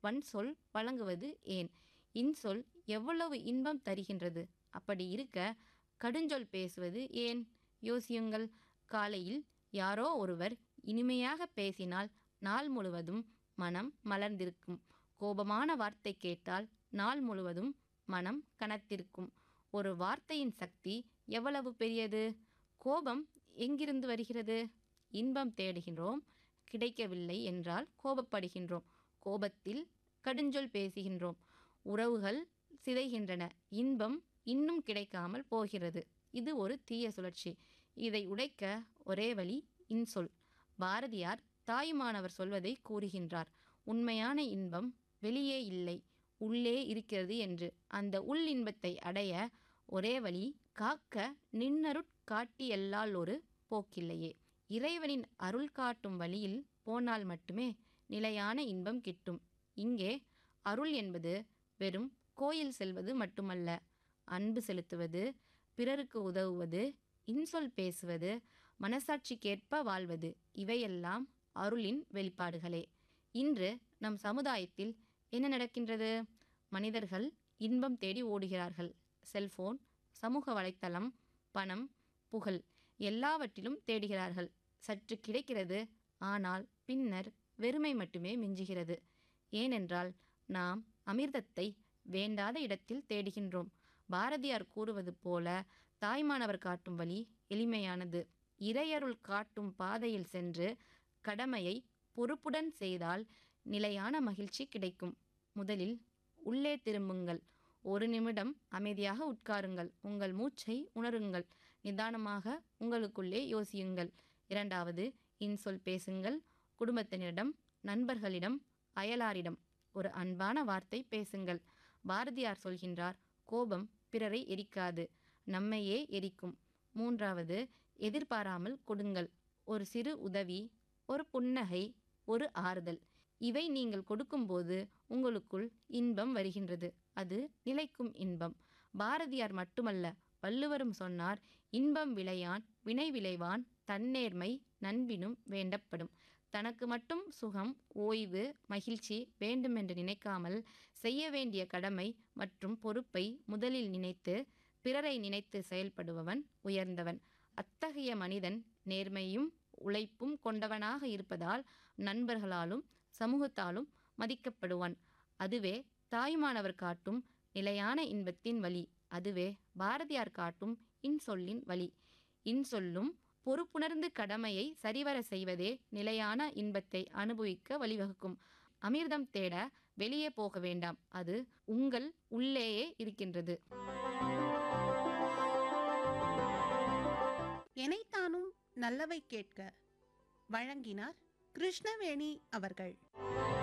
வன்சொல் வழங்குவது ஏன் இன்சொல் எவ்வளவு இன்பம் தருகின்றது அப்படி இருக்க கடுஞ்சொல் பேசுவது ஏன் யோசியுங்கள் காலையில் யாரோ ஒருவர் இனிமையாக பேசினால் நாள் முழுவதும் மனம் மலர்ந்திருக்கும் கோபமான வார்த்தை கேட்டால் நாள் முழுவதும் மனம் கனத்திருக்கும் ஒரு வார்த்தையின் சக்தி எவ்வளவு பெரியது கோபம் எங்கிருந்து வருகிறது இன்பம் தேடுகின்றோம் கிடைக்கவில்லை என்றால் கோபப்படுகின்றோம் கோபத்தில் கடுஞ்சொல் பேசுகின்றோம் உறவுகள் சிதைகின்றன இன்பம் இன்னும் கிடைக்காமல் போகிறது இது ஒரு தீய சுழற்சி இதை உடைக்க ஒரே வழி இன்சொல் பாரதியார் தாயுமானவர் சொல்வதை கூறுகின்றார் உண்மையான இன்பம் வெளியே இல்லை உள்ளே இருக்கிறது என்று அந்த உள் இன்பத்தை அடைய ஒரே வழி காக்க நின்னருட் காட்டியல்லால் ஒரு போக்கில்லையே இறைவனின் அருள் காட்டும் வழியில் போனால் மட்டுமே நிலையான இன்பம் கிட்டும் இங்கே அருள் என்பது வெறும் கோயில் செல்வது மட்டுமல்ல அன்பு செலுத்துவது பிறருக்கு உதவுவது இன்சொல் பேசுவது மனசாட்சிக்கேற்ப வாழ்வது இவையெல்லாம் அருளின் வெளிப்பாடுகளே இன்று நம் சமுதாயத்தில் என்ன நடக்கின்றது மனிதர்கள் இன்பம் தேடி ஓடுகிறார்கள் செல்போன் சமூக வலைத்தளம் பணம் புகழ் எல்லாவற்றிலும் தேடுகிறார்கள் சற்று கிடைக்கிறது ஆனால் பின்னர் வெறுமை மட்டுமே மிஞ்சுகிறது ஏனென்றால் நாம் அமிர்தத்தை வேண்டாத இடத்தில் தேடுகின்றோம் பாரதியார் கூறுவது போல தாய்மானவர் காட்டும் வழி எளிமையானது இறையருள் காட்டும் பாதையில் சென்று கடமையை பொறுப்புடன் செய்தால் நிலையான மகிழ்ச்சி கிடைக்கும் முதலில் உள்ளே திரும்புங்கள் ஒரு நிமிடம் அமைதியாக உட்காருங்கள் உங்கள் மூச்சை உணருங்கள் நிதானமாக உங்களுக்குள்ளே யோசியுங்கள் இரண்டாவது இன்சொல் பேசுங்கள் குடும்பத்தினரிடம் நண்பர்களிடம் அயலாரிடம் ஒரு அன்பான வார்த்தை பேசுங்கள் பாரதியார் சொல்கின்றார் கோபம் பிறரை எரிக்காது நம்மையே எரிக்கும் மூன்றாவது எதிர்பாராமல் கொடுங்கள் ஒரு சிறு உதவி ஒரு புன்னகை ஒரு ஆறுதல் இவை நீங்கள் கொடுக்கும்போது உங்களுக்குள் இன்பம் வருகின்றது அது நிலைக்கும் இன்பம் பாரதியார் மட்டுமல்ல வள்ளுவரும் சொன்னார் இன்பம் விளையான் வினை விளைவான் தன்னேர்மை நண்பினும் வேண்டப்படும் தனக்கு மட்டும் சுகம் ஓய்வு மகிழ்ச்சி வேண்டுமென்று நினைக்காமல் செய்ய வேண்டிய கடமை மற்றும் பொறுப்பை முதலில் நினைத்து பிறரை நினைத்து செயல்படுபவன் உயர்ந்தவன் அத்தகைய மனிதன் நேர்மையும் உழைப்பும் கொண்டவனாக இருப்பதால் நண்பர்களாலும் சமூகத்தாலும் மதிக்கப்படுவான் அதுவே தாய்மானவர் காட்டும் நிலையான இன்பத்தின் வழி அதுவே பாரதியார் காட்டும் இன்சொல்லின் வழி இன்சொல்லும் பொறுப்புணர்ந்து கடமையை சரிவர செய்வதே நிலையான இன்பத்தை அனுபவிக்க வழிவகுக்கும் அமிர்தம் தேட வெளியே போக வேண்டாம் அது உங்கள் உள்ளேயே இருக்கின்றது எனைத்தானும் நல்லவை கேட்க வழங்கினார் கிருஷ்ணவேணி அவர்கள்